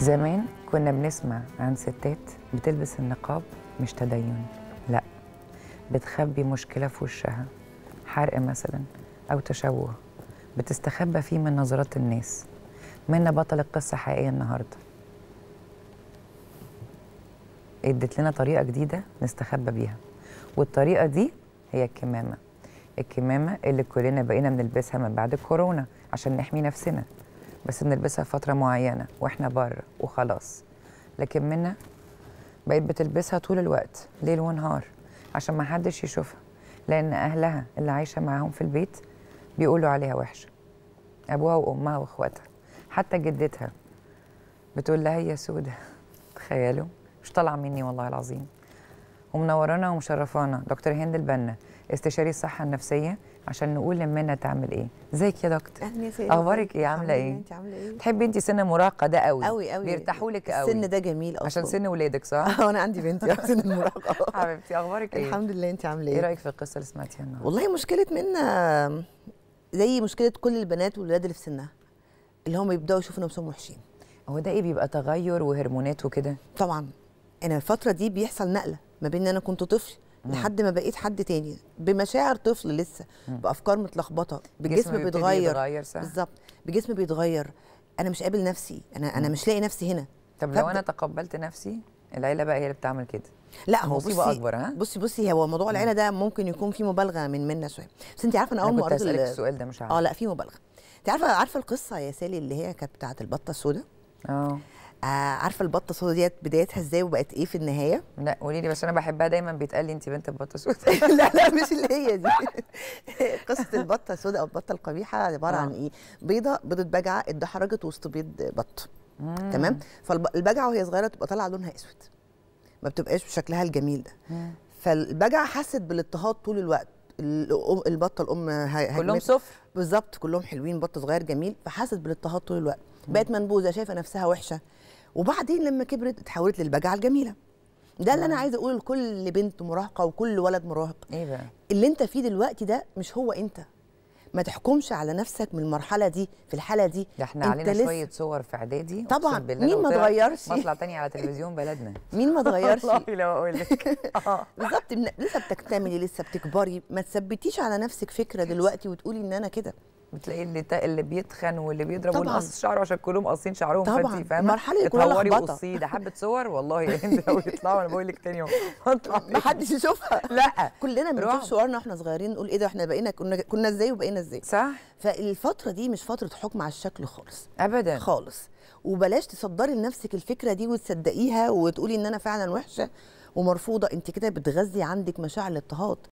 زمان كنا بنسمع عن ستات بتلبس النقاب مش تدين لا بتخبي مشكلة في وشها حرق مثلا أو تشوه بتستخبى فيه من نظرات الناس منا بطل القصة حقيقية النهاردة ادت لنا طريقة جديدة نستخبى بيها والطريقة دي هي الكمامة الكمامة اللي كلنا بقينا بنلبسها من بعد الكورونا عشان نحمي نفسنا بس بنلبسها فترة معينة واحنا بره وخلاص لكن منا بقت بتلبسها طول الوقت ليل ونهار عشان ما حدش يشوفها لأن أهلها اللي عايشة معاهم في البيت بيقولوا عليها وحشة أبوها وأمها وإخواتها حتى جدتها بتقول لها يا سودة تخيلوا مش طالعة مني والله العظيم ومنورانا ومشرفانا دكتور هند البنا استشاري الصحة النفسية عشان نقول لمنا تعمل ايه ازيك يا دكتور اهلا يا سيدي اخبارك ايه عامله ايه انت عامله ايه تحبي انت سن المراهقه ده قوي قوي قوي بيرتاحوا لك قوي السن ده جميل اصلا عشان سن ولادك صح اه انا عندي بنتي في سن المراهقه حبيبتي اخبارك ايه الحمد لله انت عامله ايه ايه رايك في القصه اللي سمعتيها النهارده والله مشكله منا زي مشكله كل البنات والولاد اللي في سنها اللي هم يبداوا يشوفوا نفسهم وحشين هو ده ايه بيبقى تغير وهرمونات وكده طبعا انا الفتره دي بيحصل نقله ما بين ان انا كنت طفل لحد ما بقيت حد تاني بمشاعر طفل لسه بافكار متلخبطه بجسم بيبتدي بيتغير يتغير صح بالظبط بجسم بيتغير انا مش قابل نفسي انا انا مش لاقي نفسي هنا طب لو فأبدأ- انا تقبلت نفسي العيله بقى هي اللي بتعمل كده لا هو مصيبة بصي أكبر، ها؟ بصي بصي هو موضوع العيله ده ممكن يكون فيه مبالغه من منا شويه بس انت عارفه انا اول انا ما كنت قريت اسالك ال- السؤال ده مش عارفه اه لا في مبالغه انت عارفه عارفه القصه يا سالي اللي هي كانت بتاعه البطه السوداء اه آه عارفه البطه السوداء ديت بدايتها ازاي وبقت ايه في النهايه لا قولي لي بس انا بحبها دايما بيتقال لي انت بنت البطه سود لا لا مش اللي هي دي قصه البطه السوداء او البطه القبيحه عباره آه. عن ايه بيضه بيضه بجعه اتدحرجت وسط بيض بط تمام فالبجعه وهي صغيره تبقى طالعه لونها اسود ما بتبقاش بشكلها الجميل ده فالبجعه حست بالاضطهاد طول الوقت الأم- البطه الام ه- كلهم هجمت- صفر بالظبط كلهم حلوين بط صغير جميل فحست بالاضطهاد طول الوقت بقت منبوذه شايفه نفسها وحشه وبعدين لما كبرت اتحولت للبجعه الجميله ده اللي انا عايزه اقوله لكل بنت مراهقه وكل ولد مراهق ايه بقى اللي انت فيه دلوقتي ده مش هو انت ما تحكمش على نفسك من المرحله دي في الحاله دي ده احنا انت علينا لسه- شويه صور في اعدادي طبعاً. أقسم بالله مين لو ما طلع اتغيرش؟ مطلع تاني على تلفزيون بلدنا مين ما اتغيرش والله لو اقول لك آه. بالظبط من- لسه بتكتملي لسه بتكبري ما تثبتيش على نفسك فكره دلوقتي وتقولي ان انا كده بتلاقي اللي تا... اللي بيتخن واللي بيضرب طبعاً. واللي قص شعره عشان كلهم قاصين شعرهم طبعاً. فانت فاهمه المرحلة دي كلها اتهوري لخبطة. وقصيه ده حبه صور والله يا هند لو يطلعوا انا بقول لك تاني يوم هطلع ما حدش يشوفها لا كلنا رعب. بنشوف صورنا واحنا صغيرين نقول ايه ده احنا بقينا كنا كنا ازاي وبقينا ازاي صح فالفتره دي مش فتره حكم على الشكل خالص ابدا خالص وبلاش تصدري لنفسك الفكره دي وتصدقيها وتقولي ان انا فعلا وحشه ومرفوضه انت كده بتغذي عندك مشاعر الاضطهاد